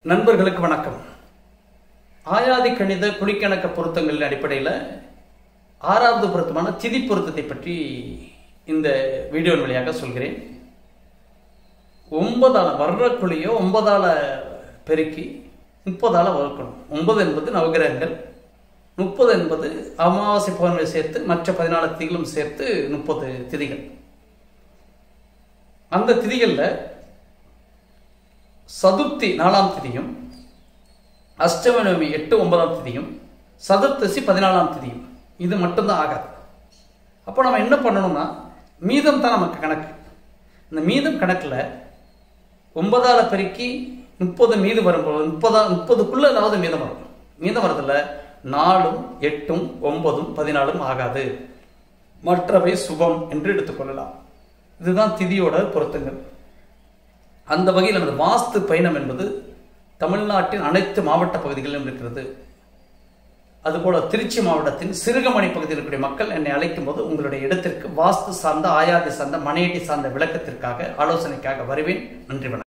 நண்பர்களுக்கு வணக்கம் ஆயாதி கணித குழிக்கணக்க பொருத்தங்களின் அடிப்படையில் ஆறாவது பொருத்தமான திதி பொருத்தத்தை பற்றி இந்த வீடியோ வழியாக சொல்கிறேன் ஒன்பதால வர்ற குழியோ ஒன்பதால பெருக்கி முப்பதால வகுக்கணும் ஒன்பது என்பது நவகிரகங்கள் முப்பது என்பது அமாவாசை பௌர்ணமி சேர்த்து மற்ற பதினாலு திதிகளும் சேர்த்து முப்பது திதிகள் அந்த திதிகளில் சதுர்த்தி நாலாம் திதியும் அஷ்டமி எட்டு ஒன்பதாம் திதியும் சதுர்த்தசி பதினாலாம் திதியும் இது மட்டும்தான் ஆகாது அப்போ நம்ம என்ன பண்ணணும்னா மீதம் தான் நமக்கு கணக்கு இந்த மீதம் கணக்கில் ஒன்பதால பெருக்கி முப்பது மீது வரும்போது முப்பதா முப்பதுக்குள்ள ஏதாவது மீதம் வரும் மீதம் வரதில்ல நாலும் எட்டும் ஒன்பதும் பதினாலும் ஆகாது மற்றவை சுபம் என்று எடுத்துக்கொள்ளலாம் இதுதான் திதியோட பொருத்தங்கள் அந்த வகையில் நமது வாஸ்து பயணம் என்பது தமிழ்நாட்டின் அனைத்து மாவட்ட பகுதிகளிலும் இருக்கிறது அதுபோல திருச்சி மாவட்டத்தின் சிறுகமணி பகுதியில் இருக்கக்கூடிய மக்கள் என்னை அழைக்கும் போது உங்களுடைய இடத்திற்கு வாஸ்து சார்ந்த ஆயாதி சார்ந்த மனையடி சார்ந்த விளக்கத்திற்காக ஆலோசனைக்காக வருவேன் நன்றி வணக்கம்